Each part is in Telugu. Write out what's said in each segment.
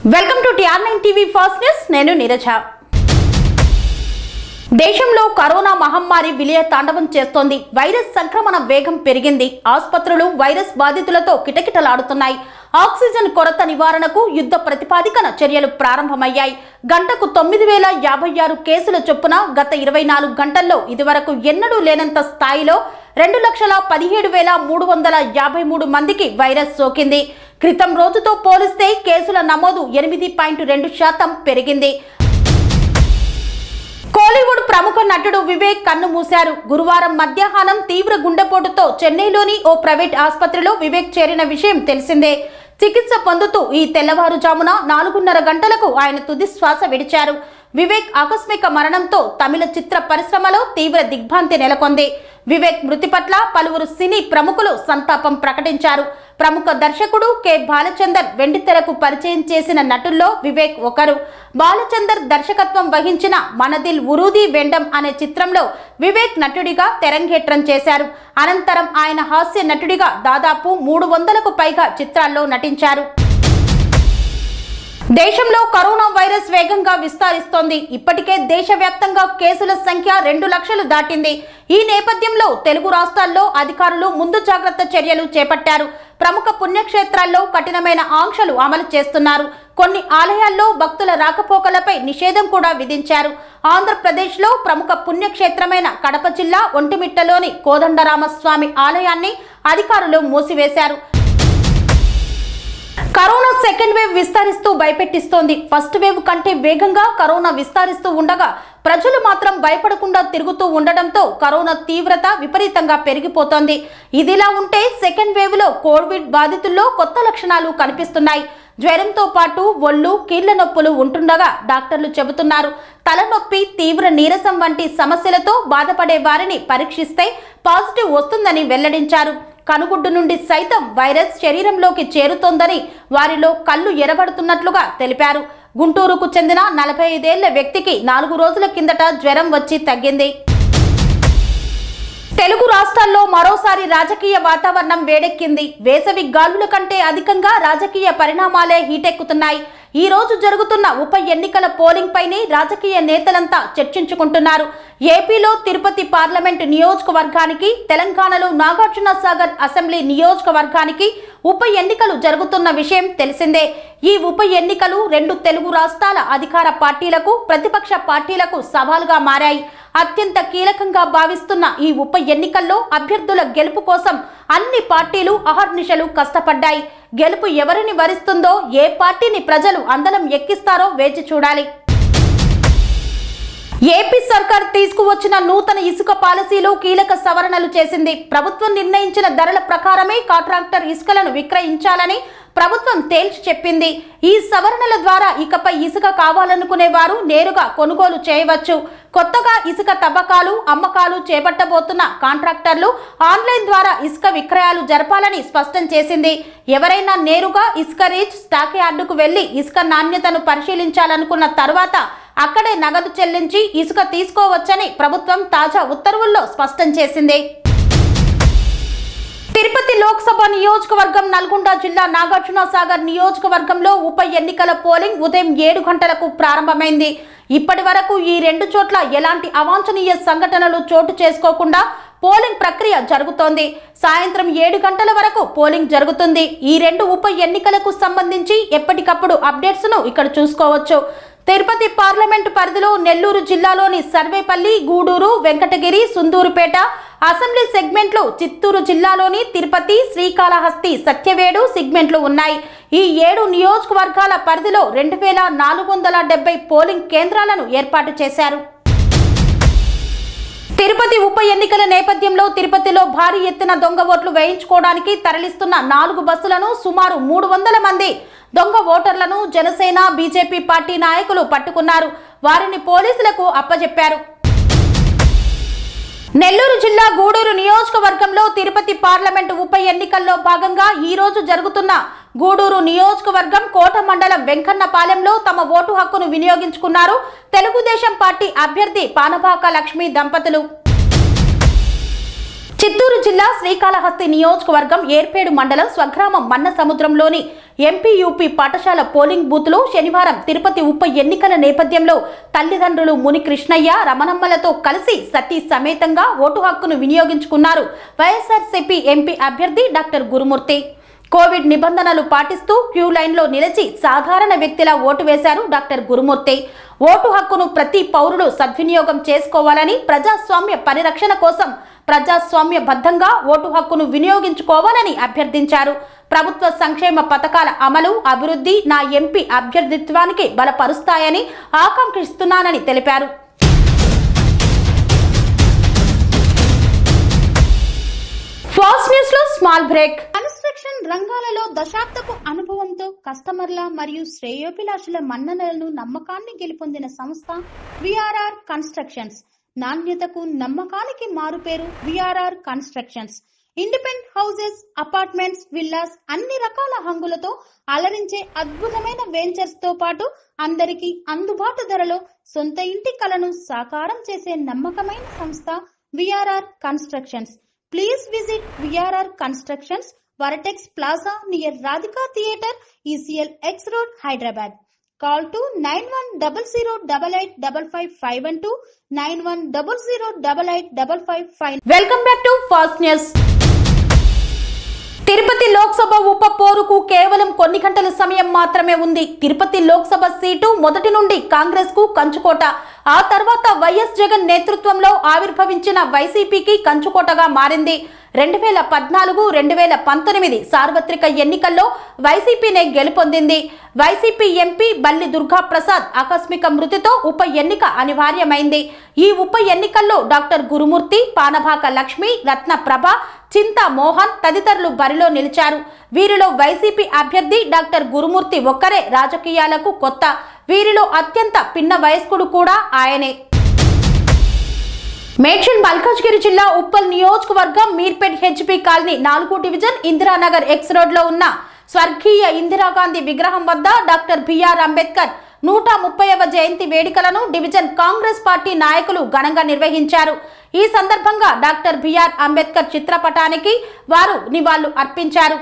Welcome to TR nine TV fast news నేను నీరజ దేశంలో కరోనా మహమ్మారి విలయ తాండవం చేస్తోంది వైరస్ సంక్రమణ వేగం పెరిగింది ఆసుపత్రులు వైరస్ బాధితులతో కిటకిటలాడుతున్నాయి ఆక్సిజన్ కొరత నివారణకు యుద్ధ ప్రతిపాదికన చర్యలు ప్రారంభమయ్యాయి గంటకు తొమ్మిది వేల యాభై ఆరు కేసుల చొప్పున గత ఇరవై నాలుగు గంటల్లో ఇదివరకు ఎన్నడూ లేనంత స్థాయిలో రెండు లక్షల పదిహేడు వేల మూడు వందల యాభై మూడు మందికి వైరస్ సోకింది క్రితం రోజుతో పోలిస్తే కేసుల నమోదు ఎనిమిది పాయింట్ రెండు శాతం పెరిగింది కోలీవుడ్ ప్రముఖ నటుడు వివేక్ కన్ను మూశారు గురువారం మధ్యాహ్నం తీవ్ర గుండెపోటుతో చెన్నైలోని ఓ ప్రైవేట్ ఆసుపత్రిలో వివేక్ చేరిన విషయం తెలిసిందే చికిత్స పొందుతూ ఈ తెల్లవారుజామున నాలుగున్నర గంటలకు ఆయన తుది శ్వాస విడిచారు వివేక్ ఆకస్మిక మరణంతో తమిళ చిత్ర పరిశ్రమలో తీవ్ర దిగ్భ్రాంతి నెలకొంది వివేక్ మృతి పట్ల పలువురు సినీ ప్రముఖులు సంతాపం ప్రకటించారు ప్రముఖ దర్శకుడు కె బాలచందర్ వెండితెరకు పరిచయం చేసిన నటుల్లో వివేక్ ఒకరు బాలచందర్ దర్శకత్వం వహించిన మనదిల్ ఉరూది వెండం అనే చిత్రంలో వివేక్ నటుడిగా తెరంగేట్రం చేశారు అనంతరం ఆయన హాస్య నటుడిగా దాదాపు మూడు వందలకు పైగా చిత్రాల్లో నటించారు దేశంలో కరోనా వైరస్ వేగంగా విస్తరిస్తోంది ఇప్పటికే దేశవ్యాప్తంగా కేసుల సంఖ్య రెండు లక్షలు దాటింది ఈ నేపథ్యంలో తెలుగు రాష్ట్రాల్లో అధికారులు ముందు జాగ్రత్త చర్యలు చేపట్టారు ప్రముఖ పుణ్యక్షేత్రాల్లో కఠినమైన ఆంక్షలు అమలు చేస్తున్నారు కొన్ని ఆలయాల్లో భక్తుల రాకపోకలపై నిషేధం కూడా విధించారు ఆంధ్రప్రదేశ్లో ప్రముఖ పుణ్యక్షేత్రమైన కడప జిల్లా ఒంటిమిట్టలోని కోదండరామస్వామి ఆలయాన్ని అధికారులు మూసివేశారు కరోనా సెకండ్ వేవ్ విస్తరిస్తూ భయపెట్టిస్తోంది ఫస్ట్ వేవ్ కంటే వేగంగా కరోనా విస్తరిస్తూ ఉండగా ప్రజలు మాత్రం భయపడకుండా తిరుగుతూ ఉండడంతో కరోనా తీవ్రత విపరీతంగా పెరిగిపోతోంది ఇదిలా ఉంటే సెకండ్ వేవ్ లో కోవిడ్ బాధితుల్లో కొత్త లక్షణాలు కనిపిస్తున్నాయి జ్వరంతో పాటు ఒళ్ళు కీళ్ల నొప్పులు ఉంటుండగా డాక్టర్లు చెబుతున్నారు తలనొప్పి తీవ్ర నీరసం వంటి సమస్యలతో బాధపడే వారిని పరీక్షిస్తే పాజిటివ్ వస్తుందని వెల్లడించారు కనుగుడ్డు నుండి సైతం వైరస్ శరీరంలోకి చేరుతోందని వారిలో కళ్ళు ఎరబడుతున్నట్లుగా తెలిపారు గుంటూరుకు చెందిన నలభై ఐదేళ్ల వ్యక్తికి నాలుగు రోజుల కిందట జ్వరం వచ్చి తగ్గింది తెలుగు రాష్ట్రాల్లో మరోసారి రాజకీయ వాతావరణం వేడెక్కింది వేసవి గాలుల కంటే అధికంగా రాజకీయ పరిణామాలే హీటెక్కుతున్నాయి ఈ రోజు జరుగుతున్న ఉప ఎన్నికల పోలింగ్ పైనే రాజకీయ నేతలంతా చర్చించుకుంటున్నారు ఏపీలో తిరుపతి పార్లమెంటు నియోజకవర్గానికి తెలంగాణలో నాగార్జున సాగర్ అసెంబ్లీ నియోజకవర్గానికి ఉప ఎన్నికలు జరుగుతున్న విషయం తెలిసిందే ఈ ఉప ఎన్నికలు రెండు తెలుగు రాష్ట్రాల అధికార పార్టీలకు ప్రతిపక్ష పార్టీలకు సవాలుగా మారాయి అత్యంత కీలకంగా భావిస్తున్న ఈ ఉప ఎన్నికల్లో అభ్యర్థుల గెలుపు కోసం అన్ని పార్టీలు అహర్నిశలు కష్టపడ్డాయి గెలుపు ఎవరిని వరిస్తుందో ఏ పార్టీని ప్రజలు అందలం ఎక్కిస్తారో వేచి చూడాలి ఏపీ సర్కార్ తీసుకువచ్చిన నూతన ఇసుక పాలసీలో కీలక సవరణలు చేసింది ప్రభుత్వం నిర్ణయించిన ధరల ప్రకారమే కాంట్రాక్టర్ ఇసుకలను విక్రయించాలని ప్రభుత్వం తేల్చి చెప్పింది ఈ సవరణల ద్వారా ఇకపై ఇసుక కావాలనుకునే వారు నేరుగా కొనుగోలు చేయవచ్చు కొత్తగా ఇసుక తవ్వకాలు అమ్మకాలు చేపట్టబోతున్న కాంట్రాక్టర్లు ఆన్లైన్ ద్వారా ఇసుక విక్రయాలు జరపాలని స్పష్టం చేసింది ఎవరైనా నేరుగా ఇసుక రీచ్ స్టాక్ యార్డుకు వెళ్లి ఇసుక నాణ్యతను పరిశీలించాలనుకున్న తర్వాత అక్కడే నగదు చెల్లించి ఇసుక తీసుకోవచ్చని ప్రభుత్వం తాజా ఉత్తర్వుల్లో స్పష్టం చేసింది తిరుపతి లోక్సభ నియోజకవర్గం నల్గొండ జిల్లా నాగార్జున సాగర్ నియోజకవర్గంలో ఉప ఎన్నికల పోలింగ్ ఉదయం ఏడు గంటలకు ప్రారంభమైంది ఇప్పటి వరకు ఈ రెండు చోట్ల ఎలాంటి అవాంఛనీయ సంఘటనలు చోటు చేసుకోకుండా పోలింగ్ ప్రక్రియ జరుగుతోంది సాయంత్రం ఏడు గంటల వరకు పోలింగ్ జరుగుతుంది ఈ రెండు ఉప ఎన్నికలకు సంబంధించి ఎప్పటికప్పుడు అప్డేట్స్ ను ఇక్కడ చూసుకోవచ్చు తిరుపతి పార్లమెంటు పరిధిలో నెల్లూరు జిల్లాలోని సర్వేపల్లి గూడూరు వెంకటగిరి సుందూరుపేట అసెంబ్లీ సెగ్మెంట్లు చిత్తూరు జిల్లాలోని తిరుపతి శ్రీకాళహస్తి సత్యవేడు సెగ్మెంట్లు ఉన్నాయి ఈ ఏడు నియోజకవర్గాల పరిధిలో రెండు వేల నాలుగు వందల డెబ్బై పోలింగ్ కేంద్రాలను ఏర్పాటు చేశారు తిరుపతి ఉప ఎన్నికల నేపథ్యంలో తిరుపతిలో భారీ ఎత్తున దొంగ ఓట్లు వేయించుకోవడానికి తరలిస్తున్న నాలుగు బస్సులను సుమారు మూడు వందల మంది దొంగ ఓటర్లను జనసేన బీజేపీ పార్టీ నాయకులు పట్టుకున్నారు వారిని పోలీసులకు అప్పజెప్పారు నెల్లూరు జిల్లా గూడూరు నియోజకవర్గంలో తిరుపతి పార్లమెంటు ఉప ఎన్నికల్లో భాగంగా ఈ రోజు జరుగుతున్న గూడూరు నియోజకవర్గం కోట మండలం వెంకన్నపాలెంలో తమ ఓటు హక్కును వినియోగించుకున్నారు తెలుగుదేశం పార్టీ అభ్యర్థి పానబాక లక్ష్మి దంపతులు చిత్తూరు జిల్లా శ్రీకాళహస్తి నియోజకవర్గం ఏర్పేడు మండలం స్వగ్రామం మన్న సముద్రంలోని ఎంపీయూపీ పాఠశాల పోలింగ్ బూత్లో శనివారం తిరుపతి ఉప ఎన్నికల నేపథ్యంలో తల్లిదండ్రులు ముని కృష్ణయ్య రమణమ్మలతో కలిసి సతీ సమేతంగా ఓటు హక్కును వినియోగించుకున్నారు వైఎస్ఆర్సీపీ ఎంపీ అభ్యర్థి డాక్టర్ గురుమూర్తి కోవిడ్ నిబంధనలు పాటిస్తూ క్యూ లైన్లో నిలిచి సాధారణ వ్యక్తిలా ఓటు వేశారు డాక్టర్ గురుమూర్తి ఓటు హక్కును ప్రతి పౌరుడు సద్వినియోగం చేసుకోవాలని ప్రజాస్వామ్య పరిరక్షణ కోసం ప్రజాస్వామ్య బద్ధంగా ఓటు హక్కును వినియోగించుకోవాలని అభ్యర్థించారు ప్రభుత్వ సంక్షేమ పథకాల అమలు అభివృద్ధి నా ఎంపీ అభ్యర్థిత్వానికి బలపరుస్తాయని ఆకాంక్షిస్తున్నానని తెలిపారు ఫాస్ట్ న్యూస్ లో స్మాల్ బ్రేక్ కన్స్ట్రక్షన్ రంగాలలో దశాబ్దపు అనుభవంతో కస్టమర్ల మరియు శ్రేయోభిలాషుల మన్ననలను నమ్మకాన్ని గెలుపొందిన సంస్థ విఆర్ఆర్ కన్స్ట్రక్షన్స్ నాణ్యతకు నమ్మకానికి మారుపేరు VRR constructions independent houses apartments villas అన్ని రకాల హంగులతో అలరించే అద్భుతమైన వెంచర్స్ తో పాటు అందరికీ అందుబాటు ధరలో సొంత ఇంటి కలను సాకారం చేసే నమ్మకమైన సంస్థ VRR constructions Please visit VRR Constructions, Varatex Plaza near Radhika Theatre, ECL X Road, Hyderabad. Call to 9100885551 9100885551. Welcome back to fast news Tirupati Lok Sabha ఉప పోరుకు కేవలం కొన్ని గంటల సమయం మాత్రమే ఉంది తిరుపతి లోక్సభ సీటు మొదటి నుండి కాంగ్రెస్ కు కంచుకోట ఆ తర్వాత వైఎస్ జగన్ నేతృత్వంలో ఆవిర్భవించిన వైసీపీకి కంచుకోటగా మారింది రెండు వేల పద్నాలుగు రెండు వేల పంతొమ్మిది సార్వత్రిక ఎన్నికల్లో వైసీపీనే గెలుపొందింది వైసీపీ ఎంపీ బల్లి దుర్గా ప్రసాద్ ఆకస్మిక మృతితో ఉప ఎన్నిక అనివార్యమైంది ఈ ఉప ఎన్నికల్లో డాక్టర్ గురుమూర్తి పానభాక లక్ష్మి రత్న ప్రభ చింత మోహన్ తదితరులు బరిలో నిలిచారు వీరిలో వైసీపీ అభ్యర్థి డాక్టర్ గురుమూర్తి ఒక్కరే రాజకీయాలకు కొత్త వీరిలో అత్యంత పిన్న వయస్కుడు కూడా ఆయనే మేడ్చల్ మల్కాజ్గిరి జిల్లా ఉప్పల్ నియోజకవర్గం మీర్పేట్ హెచ్పి కాలనీ నాలుగో డివిజన్ ఇందిరానగర్ ఎక్స్ రోడ్ లో ఉన్న స్వర్గీయ ఇందిరాగాంధీ విగ్రహం వద్ద డాక్టర్ బిఆర్ అంబేద్కర్ నూట ముప్పైవ జయంతి వేడుకలను డివిజన్ కాంగ్రెస్ పార్టీ నాయకులు ఘనంగా నిర్వహించారు ఈ సందర్భంగా డాక్టర్ బిఆర్ అంబేద్కర్ చిత్రపటానికి వారు నివాళులు అర్పించారు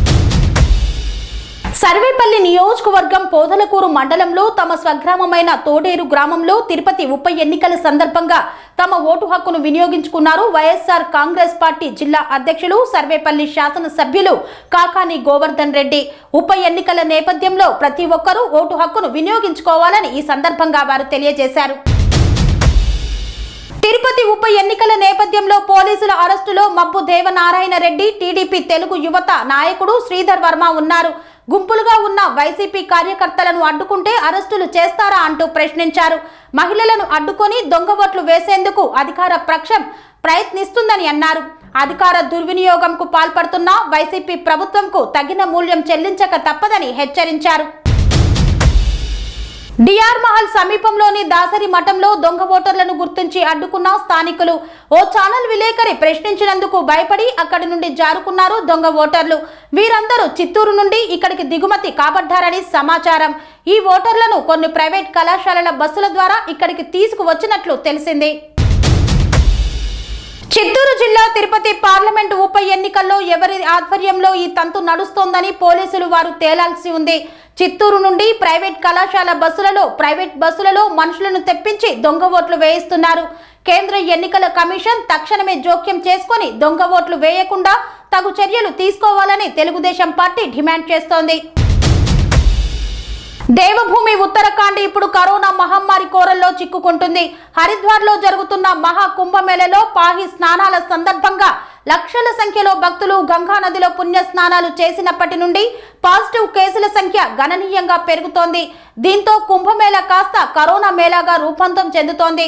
సర్వేపల్లి నియోజకవర్గం పోదలకూరు మండలంలో తమ స్వగ్రామమైన తోడేరు గ్రామంలో తిరుపతి ఉప ఎన్నికల సందర్భంగా తమ ఓటు హక్కును వినియోగించుకున్నారు వైఎస్ఆర్ కాంగ్రెస్ పార్టీ జిల్లా అధ్యక్షులు సర్వేపల్లి శాసనసభ్యులు కాకాని గోవర్ధన్ రెడ్డి ఉప ఎన్నికల నేపథ్యంలో ప్రతి ఒక్కరూ ఓటు హక్కును వినియోగించుకోవాలని ఈ సందర్భంగా వారు తెలియజేశారు తిరుపతి ఉప ఎన్నికల నేపథ్యంలో పోలీసుల అరెస్టులో మబ్బు దేవనారాయణ రెడ్డి టీడీపీ తెలుగు యువత నాయకుడు శ్రీధర్ వర్మ ఉన్నారు గుంపులుగా ఉన్న వైసీపీ కార్యకర్తలను అడ్డుకుంటే అరెస్టులు చేస్తారా అంటూ ప్రశ్నించారు మహిళలను అడ్డుకొని దొంగ ఓట్లు వేసేందుకు అధికార పక్షం ప్రయత్నిస్తుందని అన్నారు అధికార దుర్వినియోగంకు పాల్పడుతున్న వైసీపీ ప్రభుత్వంకు తగిన మూల్యం చెల్లించక తప్పదని హెచ్చరించారు డిఆర్ మహల్ సమీపంలోని దాసరి మఠంలో దొంగ ఓటర్లను గుర్తించి అడ్డుకున్న స్థానికులు ఓ ఛానల్ విలేకరి ప్రశ్నించినందుకు భయపడి అక్కడి నుండి జారుకున్నారు దొంగ ఓటర్లు వీరందరూ చిత్తూరు నుండి ఇక్కడికి దిగుమతి కాబడ్డారని సమాచారం ఈ ఓటర్లను కొన్ని ప్రైవేట్ కళాశాలల బస్సుల ద్వారా ఇక్కడికి తీసుకువచ్చినట్లు తెలిసింది చిత్తూరు జిల్లా తిరుపతి పార్లమెంటు ఉప ఎన్నికల్లో ఎవరి ఆధ్వర్యంలో ఈ తంతు నడుస్తోందని పోలీసులు వారు తేలాల్సి ఉంది చిత్తూరు నుండి ప్రైవేట్ కళాశాల బస్సులలో ప్రైవేట్ బస్సులలో మనుషులను తెప్పించి దొంగ ఓట్లు వేయిస్తున్నారు కేంద్ర ఎన్నికల కమిషన్ తక్షణమే జోక్యం చేసుకొని దొంగ ఓట్లు వేయకుండా తగు చర్యలు తీసుకోవాలని తెలుగుదేశం పార్టీ డిమాండ్ చేస్తోంది దేవభూమి ఉత్తరాఖండ్ ఇప్పుడు కరోనా మహమ్మారి కోరల్లో చిక్కుకుంటుంది హరిద్వార్ లో జరుగుతున్న మహా కుంభమేళలో పాహి స్నానాల సందర్భంగా లక్షల సంఖ్యలో భక్తులు గంగా నదిలో పుణ్య స్నానాలు చేసినప్పటి నుండి పాజిటివ్ కేసుల సంఖ్య గణనీయంగా పెరుగుతోంది దీంతో కుంభమేళ కాస్త కరోనా మేళాగా రూపాంతరం చెందుతోంది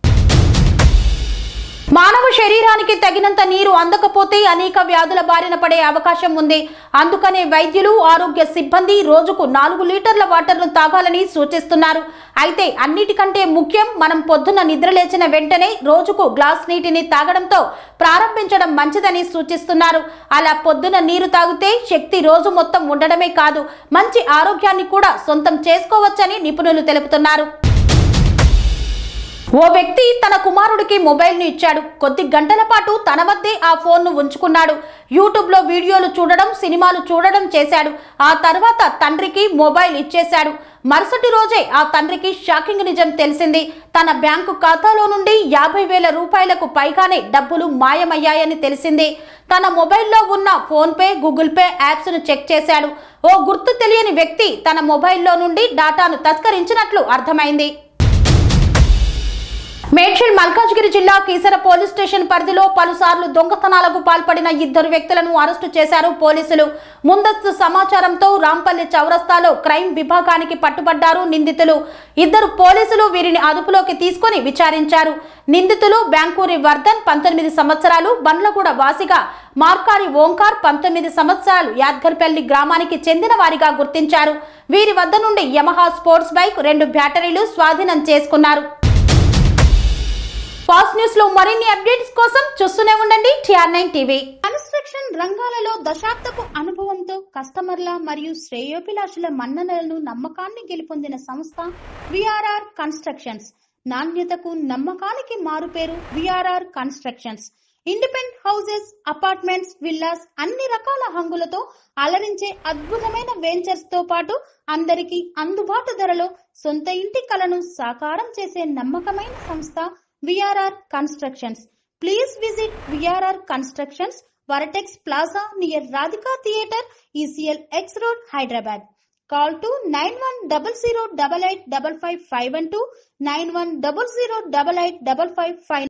మానవ శరీరానికి తగినంత నీరు అందకపోతే అనేక వ్యాధుల బారిన పడే అవకాశం ఉంది అందుకనే వైద్యులు ఆరోగ్య సిబ్బంది రోజుకు నాలుగు లీటర్ల వాటర్ను తాగాలని సూచిస్తున్నారు అయితే అన్నిటికంటే ముఖ్యం మనం పొద్దున నిద్రలేచిన వెంటనే రోజుకు గ్లాస్ నీటిని తాగడంతో ప్రారంభించడం మంచిదని సూచిస్తున్నారు అలా పొద్దున నీరు తాగితే శక్తి రోజు మొత్తం ఉండడమే కాదు మంచి ఆరోగ్యాన్ని కూడా సొంతం చేసుకోవచ్చని నిపుణులు తెలుపుతున్నారు ఓ వ్యక్తి తన కుమారుడికి మొబైల్ను ఇచ్చాడు కొద్ది గంటల పాటు తన వద్దే ఆ ఫోన్ను ఉంచుకున్నాడు యూట్యూబ్లో వీడియోలు చూడడం సినిమాలు చూడడం చేశాడు ఆ తర్వాత తండ్రికి మొబైల్ ఇచ్చేశాడు మరుసటి రోజే ఆ తండ్రికి షాకింగ్ నిజం తెలిసింది తన బ్యాంకు ఖాతాలో నుండి యాభై వేల రూపాయలకు పైగానే డబ్బులు మాయమయ్యాయని తెలిసింది తన మొబైల్లో ఉన్న ఫోన్పే గూగుల్ పే యాప్స్ను చెక్ చేశాడు ఓ గుర్తు తెలియని వ్యక్తి తన మొబైల్లో నుండి డాటాను తస్కరించినట్లు అర్థమైంది మేడ్చల్ మల్కాజ్గిరి జిల్లా కీసర పోలీస్ స్టేషన్ పరిధిలో పలుసార్లు దొంగతనాలకు పాల్పడిన ఇద్దరు వ్యక్తులను అరెస్టు చేశారు పోలీసులు ముందస్తు సమాచారంతో రాంపల్లి చౌరస్తాలో క్రైమ్ విభాగానికి పట్టుబడ్డారు నిందితులు ఇద్దరు పోలీసులు వీరిని అదుపులోకి తీసుకొని విచారించారు నిందితులు బ్యాంకూరి వర్ధన్ పంతొమ్మిది సంవత్సరాలు బండ్లగూడ వాసిగా మార్కారి ఓంకార్ పంతొమ్మిది సంవత్సరాలు యాద్గర్పల్లి గ్రామానికి చెందిన వారిగా గుర్తించారు వీరి వద్ద నుండి యమహా స్పోర్ట్స్ బైక్ రెండు బ్యాటరీలు స్వాధీనం చేసుకున్నారు ఫాస్ట్ న్యూస్ లో మరిన్ని అప్డేట్స్ కోసం చూస్తూనే ఉండండి టిఆర్ నైన్ టీవీ కన్స్ట్రక్షన్ రంగాలలో దశాబ్దపు అనుభవంతో కస్టమర్ల మరియు శ్రేయోభిలాషుల మన్ననలను నమ్మకాన్ని గెలుపొందిన సంస్థ విఆర్ఆర్ కన్స్ట్రక్షన్స్ నాణ్యతకు నమ్మకానికి మారుపేరు VRR constructions independent houses apartments villas అన్ని రకాల హంగులతో అలరించే అద్భుతమైన వెంచర్స్ తో పాటు అందరికీ అందుబాటు ధరలో సొంత ఇంటి కలను సాకారం చేసే నమ్మకమైన సంస్థ VRR constructions please visit VRR constructions Vertex plaza near Radhika theatre ECIL X road Hyderabad call to nine one double zero double eight double five five one two nine one double zero double eight double five five